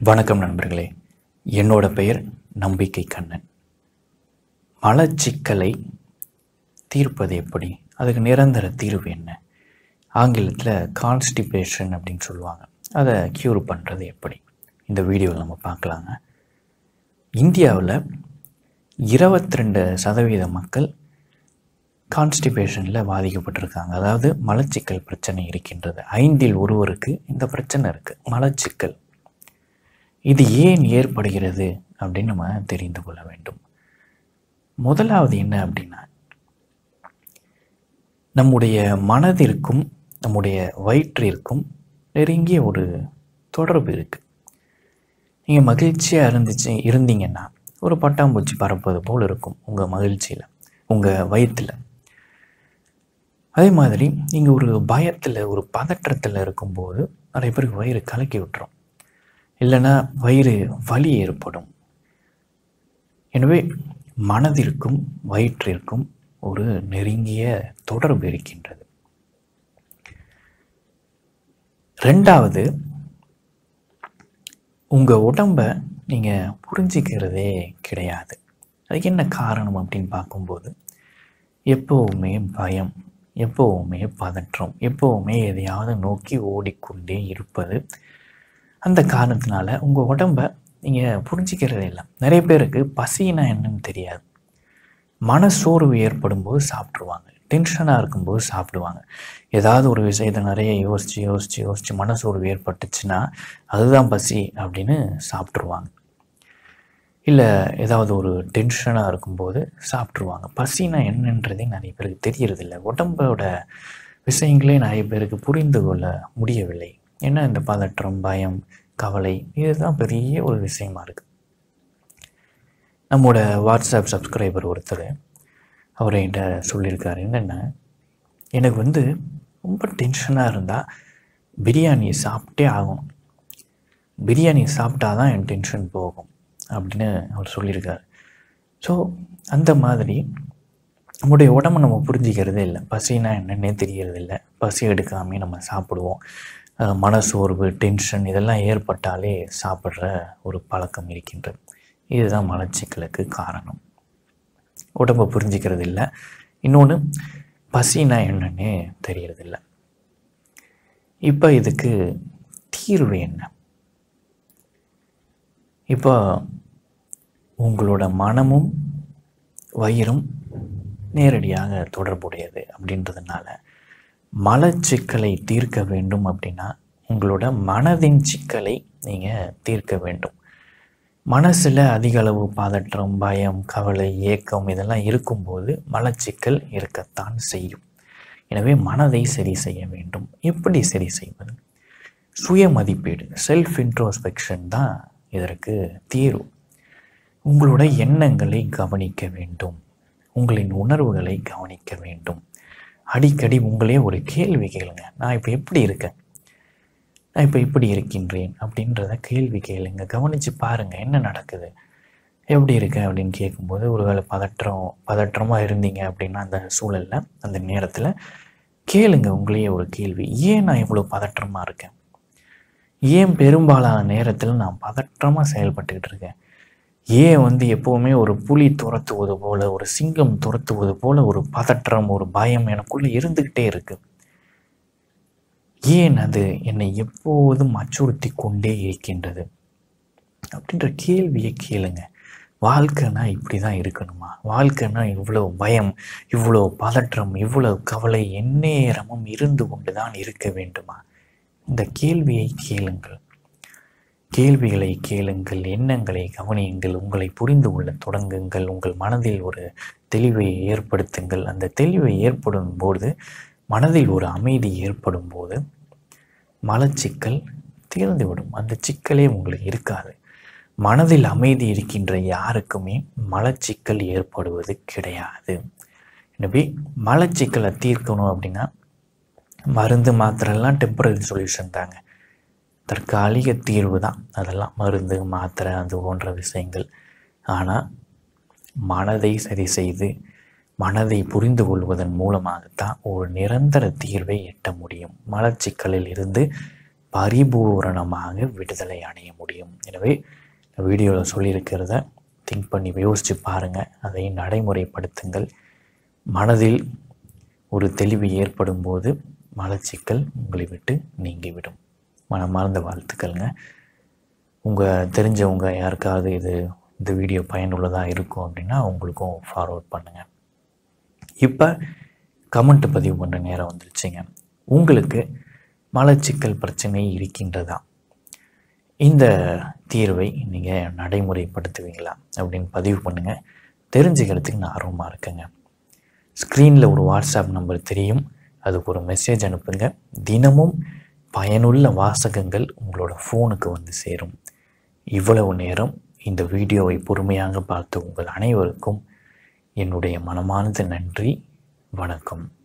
வணக்கம் நண்பர்களே என்னோட பெயர் நம்பிக்கை கண்ணன் மலச்சிக்கலை தீர்ப்பது எப்படி அதுக்கு நிரந்தர தீர்வு என்ன ஆங்கிலத்தில் கான்ஸ்டிபேஷன் அப்படின்னு சொல்லுவாங்க அதை க்யூர் பண்ணுறது எப்படி இந்த வீடியோவில் நம்ம பார்க்கலாங்க இந்தியாவில் இருபத்தி ரெண்டு சதவீத மக்கள் கான்ஸ்டிபேஷனில் பாதிக்கப்பட்டிருக்காங்க அதாவது மலச்சிக்கல் பிரச்சனை இருக்கின்றது ஐந்தில் ஒருவருக்கு இந்த பிரச்சனை இருக்குது மலச்சிக்கல் இது ஏன் ஏற்படுகிறது அப்படின்னு நம்ம தெரிந்து கொள்ள வேண்டும் முதலாவது என்ன அப்படின்னா நம்முடைய மனதிற்கும் நம்முடைய வயிற்றிற்கும் நெருங்கிய ஒரு தொடர்பு இருக்குது நீங்கள் மகிழ்ச்சியாக இருந்துச்சு இருந்தீங்கன்னா ஒரு பட்டாம்பூச்சி பறப்பது போல் இருக்கும் உங்கள் மகிழ்ச்சியில் உங்கள் வயிற்றில் அதே மாதிரி நீங்கள் ஒரு பயத்தில் ஒரு பதற்றத்தில் இருக்கும்போது நிறைய பேருக்கு வயிறு கலக்கி விட்டுரும் இல்லைன்னா வயிறு வலி ஏற்படும் எனவே மனதிற்கும் வயிற்றிற்கும் ஒரு நெருங்கிய தொடர்பு இருக்கின்றது ரெண்டாவது உங்கள் உடம்பை நீங்கள் புரிஞ்சிக்கிறதே கிடையாது அதுக்கு என்ன காரணம் அப்படின்னு பார்க்கும்போது எப்போவுமே பயம் எப்போவுமே பதற்றம் எப்போவுமே எதையாவது நோக்கி ஓடிக்கொண்டே இருப்பது அந்த காரணத்தினால உங்கள் உடம்பை நீங்கள் புரிஞ்சிக்கிறதே இல்லை நிறைய பேருக்கு பசினா என்னன்னு தெரியாது மனசோர்வு ஏற்படும் போது சாப்பிட்ருவாங்க டென்ஷனாக இருக்கும்போது சாப்பிடுவாங்க ஏதாவது ஒரு விஷயத்தை நிறைய யோசித்து யோசித்து யோசித்து மனசோர்வு ஏற்பட்டுச்சுன்னா அதுதான் பசி அப்படின்னு சாப்பிட்ருவாங்க இல்லை ஏதாவது ஒரு டென்ஷனாக இருக்கும்போது சாப்பிட்ருவாங்க பசினா என்னன்றதே நிறைய பேருக்கு தெரியறதில்ல உடம்போட விஷயங்களே நிறைய பேருக்கு புரிந்து கொள்ள முடியவில்லை ஏன்னா இந்த பதற்றம் பயம் கவலை இதுதான் பெரிய ஒரு விஷயமா இருக்குது நம்மோட வாட்ஸ்அப் சப்ஸ்கிரைபர் ஒருத்தர் அவர் என்கிட்ட சொல்லியிருக்காரு என்னென்ன எனக்கு வந்து ரொம்ப டென்ஷனாக இருந்தால் பிரியாணி சாப்பிட்டே ஆகணும் பிரியாணி சாப்பிட்டா தான் என் டென்ஷன் போகும் அப்படின்னு அவர் சொல்லியிருக்காரு ஸோ அந்த மாதிரி நம்முடைய உடம்பு நம்ம புரிஞ்சிக்கிறதே இல்லை பசினா என்னன்னே தெரியறது இல்லை பசி எடுக்காமே நம்ம சாப்பிடுவோம் அஹ் மனசோர்வு டென்ஷன் இதெல்லாம் ஏற்பட்டாலே சாப்பிட்ற ஒரு பழக்கம் இருக்கின்றது இதுதான் மலச்சிக்கலுக்கு காரணம் உடம்பை புரிஞ்சிக்கிறது இல்லை இன்னொன்று பசினா என்னன்னே தெரியறதில்ல இப்போ இதுக்கு தீர்வு என்ன இப்போ உங்களோட மனமும் வயிறும் நேரடியாக தொடர்புடையது அப்படின்றதுனால மலச்சிக்கலை தீர்க்க வேண்டும் அப்படின்னா உங்களோட மனதின் சிக்கலை நீங்கள் தீர்க்க வேண்டும் மனசில் அதிக அளவு பதற்றம் பயம் கவலை ஏக்கம் இதெல்லாம் இருக்கும்போது மலச்சிக்கல் இருக்கத்தான் செய்யும் எனவே மனதை சரி செய்ய வேண்டும் எப்படி சரி செய்வது சுய மதிப்பீடு செல்ஃப் இன்ட்ரோஸ்பெக்ஷன் தான் இதற்கு தீர்வு உங்களோட எண்ணங்களை கவனிக்க வேண்டும் உங்களின் உணர்வுகளை கவனிக்க வேண்டும் அடிக்கடி உங்களே ஒரு கேள்வி கேளுங்க நான் இப்போ எப்படி இருக்கேன் நான் இப்போ இப்படி இருக்கின்றேன் அப்படின்றத கேள்வி கேளுங்க கவனித்து பாருங்கள் என்ன நடக்குது எப்படி இருக்கேன் அப்படின்னு கேட்கும்போது ஒருவேளை பதற்றம் பதற்றமாக இருந்தீங்க அப்படின்னா அந்த சூழலில் அந்த நேரத்தில் கேளுங்க உங்களையே ஒரு கேள்வி ஏன் நான் இவ்வளோ பதற்றமாக இருக்கேன் ஏன் பெரும்பாலான நேரத்தில் நான் பதற்றமாக செயல்பட்டுக்கிட்டு இருக்கேன் ஏன் வந்து எப்போவுமே ஒரு புலி துரத்துவது போல ஒரு சிங்கம் துரத்துவது போல ஒரு பதற்றம் ஒரு பயம் எனக்குள்ளே இருந்துக்கிட்டே இருக்கு ஏன் அது என்னை எப்போதும் அச்சுறுத்தி கொண்டே இருக்கின்றது அப்படின்ற கேள்வியை கேளுங்க வாழ்க்கைனா இப்படி தான் இருக்கணுமா வாழ்க்கைனா இவ்வளோ பயம் இவ்வளோ பதற்றம் இவ்வளோ கவலை எந்நேரமும் இருந்து கொண்டு தான் இருக்க வேண்டுமா இந்த கேள்வியை கேளுங்கள் கேள்விகளை கேளுங்கள் எண்ணங்களை கவனியுங்கள் உங்களை புரிந்து கொள்ள தொடங்குங்கள் உங்கள் மனதில் ஒரு தெளிவை ஏற்படுத்துங்கள் அந்த தெளிவை ஏற்படும் போது மனதில் ஒரு அமைதி ஏற்படும் போது மலச்சிக்கல் தீர்ந்துவிடும் அந்த சிக்கலே உங்களுக்கு இருக்காது மனதில் அமைதி இருக்கின்ற யாருக்குமே மலச்சிக்கல் ஏற்படுவது கிடையாது எனவே மலச்சிக்கலை தீர்க்கணும் அப்படின்னா மருந்து மாத்திரைலாம் டெம்பரரி சொல்யூஷன் தாங்க தற்காலிக தீர்வு தான் அதெல்லாம் மருந்து மாத்திரை அது போன்ற விஷயங்கள் ஆனால் மனதை சரி செய்து மனதை புரிந்து கொள்வதன் மூலமாகத்தான் ஒரு நிரந்தர தீர்வை எட்ட முடியும் மலச்சிக்கலில் இருந்து பரிபூரணமாக விடுதலை அடைய முடியும் எனவே இந்த வீடியோவில் சொல்லியிருக்கிறத திங்க் பண்ணி யோசித்து பாருங்கள் அதை நடைமுறைப்படுத்துங்கள் மனதில் ஒரு தெளிவு ஏற்படும் போது மலச்சிக்கல் உங்களை விட்டு நீங்கிவிடும் மனமார்ந்த வாழ்த்துக்கள்ங்க உங்கள் தெரிஞ்சவங்க யாருக்காவது இது இந்த வீடியோ பயனுள்ளதாக இருக்கும் அப்படின்னா அவங்களுக்கும் ஃபார்வர்ட் பண்ணுங்கள் இப்போ கமெண்ட் பதிவு பண்ணுற நேரம் வந்துருச்சுங்க உங்களுக்கு மலச்சிக்கல் பிரச்சனை இருக்கின்றதா இந்த தீர்வை நீங்கள் நடைமுறைப்படுத்துவீங்களா அப்படின்னு பதிவு பண்ணுங்கள் தெரிஞ்சுக்கிறதுக்கு நான் ஆர்வமாக இருக்கேங்க ஸ்க்ரீனில் ஒரு வாட்ஸ்அப் நம்பர் தெரியும் அதுக்கு ஒரு மெசேஜ் அனுப்புங்க தினமும் பயனுள்ள வாசகங்கள் உங்களோட ஃபோனுக்கு வந்து சேரும் இவ்வளவு நேரம் இந்த வீடியோவை பொறுமையாக பார்த்த உங்கள் அனைவருக்கும் என்னுடைய மனமார்ந்த நன்றி வணக்கம்